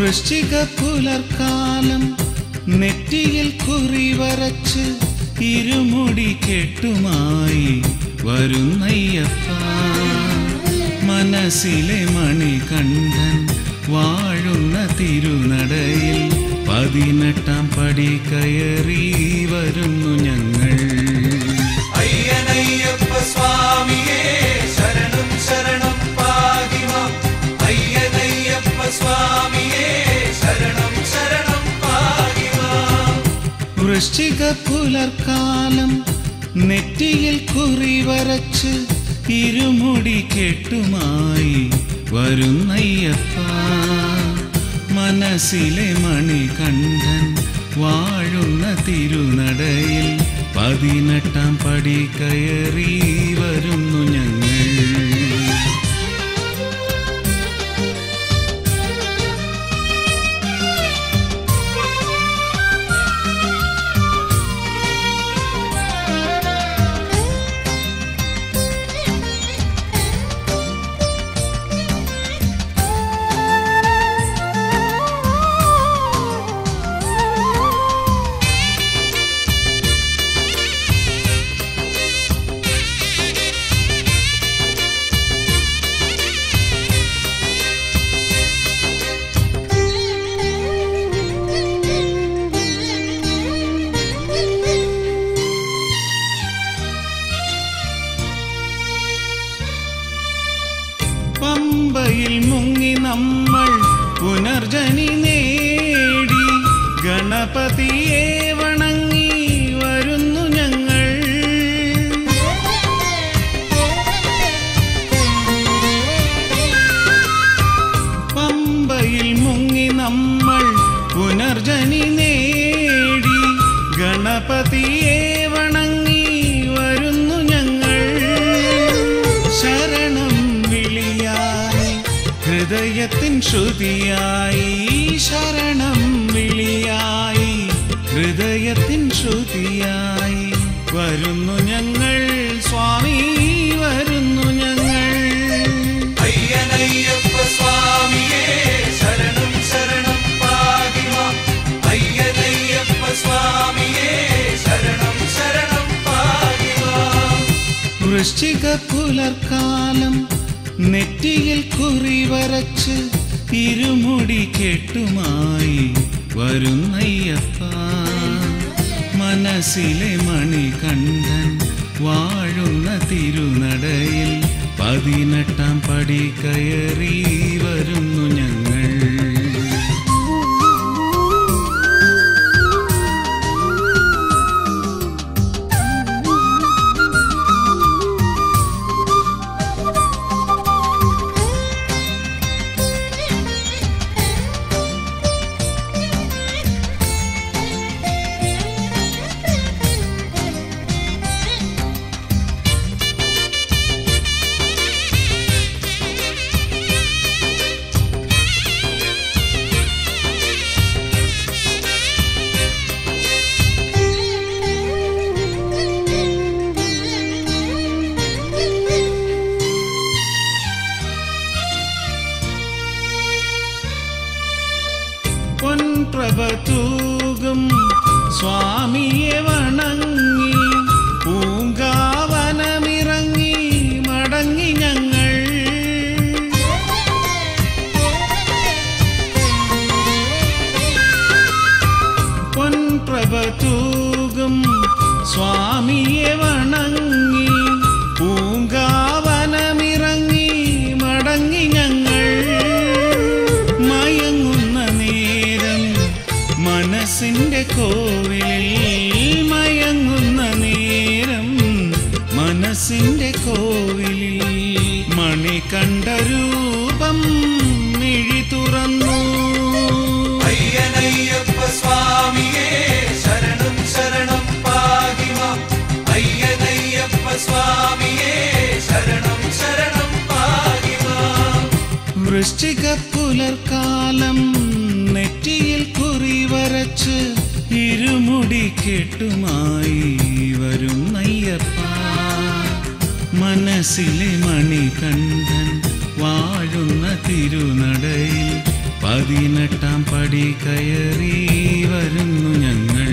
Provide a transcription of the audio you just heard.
വൃശ്ചിക പുലർക്കാലം നെറ്റിയിൽ കുറി വരച്ച് ഇരുമുടി കെട്ടുമായി വരുന്നയ്യപ്പ മനസ്സിലെ മണികണ്ഠൻ വാഴുന്ന തിരുനടയിൽ പതിനെട്ടാം പടി കയറി വരുന്നു ഞങ്ങൾ അയ്യനയ്യപ്പ സ്വാമിയേ ശരണം ശരണം പാഹിമാം അയ്യനയ്യപ്പ സ്വാമിയേ ശരണം ശരണം പാഹിമാം വൃശ്ചിക പുലർക്കാലം നെറ്റിയിൽ കുറി വരച്ച് ഇരുമുടി കെട്ടുമായി വരുന്നയ്യപ്പ മനസ്സിലെ മണികണ്ഠൻ വാഴുന്ന തിരുനടയിൽ പതിനെട്ടാം പടി കയറി വരുന്നു ഞങ്ങൾ പമ്പയിൽ മുങ്ങി നമ്മൾ പുനർജനി നേടി ഗണപതിയെ വണങ്ങി വരുന്നു ഞങ്ങൾ പമ്പയിൽ മുങ്ങി നമ്മൾ പുനർജനി നേടി ഗണപതിയെ വണങ്ങി വരുന്നു ഞങ്ങൾ ശരണം വിളിയായി ഹൃദയത്തിൻ ശ്രുതിയായി ശരണം വിളിയായി ഹൃദയത്തിൻ ശ്രുതിയായി വരുന്നു ഞങ്ങൾ സ്വാമി വരുന്നു ഞങ്ങൾ അയ്യനയ്യപ്പ സ്വാമിയേ ശരണം ശരണം പാഹിമാം അയ്യനയ്യപ്പ സ്വാമിയേ ശരണം ശരണം പാഹിമാം വൃശ്ചിക പുലർക്കാലം നെറ്റിയിൽ കുറി വരച്ച് ഇരുമുടി കെട്ടുമായി വരുന്നയ്യപ്പ മനസ്സിലെ മണികണ്ഠൻ വാഴുന്ന തിരുനടയിൽ പതിനെട്ടാം പടി കയറി വരുന്നു ഞങ്ങൾ പൊൻപ്രഭ തൂകും സ്വാമിയെ വണങ്ങി പൂങ്കാവനമിറങ്ങി മടങ്ങി ഞങ്ങൾ പൊൻപ്രഭ തൂകും സ്വാമിയെ വണങ്ങി പൂങ്കാവനമിറങ്ങി മടങ്ങി ഞങ്ങൾ മയങ്ങുന്ന നേരം മനസ്സിന്റെ കോവിലിൽ മയങ്ങുന്ന നേരം മനസ്സിന്റെ കോവിലിൽ മണി കണ്ട രൂപം മിഴി തുറന്നു അയ്യനയ്യപ്പ സ്വാമിയേ ശരണം ശരണം പാഹിമാം അയ്യനയ്യപ്പ സ്വാമിയേ ശരണം ശരണം പാഹിമാം വൃശ്ചിക പുലർക്കാലം നെറ്റിയിൽ കുറി വരച്ച് ഇരുമുടി കെട്ടുമായി വരുന്നയ്യപ്പ മനസ്സിലെ മണികണ്ഠൻ വാഴുന്ന തിരുനടയിൽ പതിനെട്ടാം പടി കയറി വരുന്നു ഞങ്ങൾ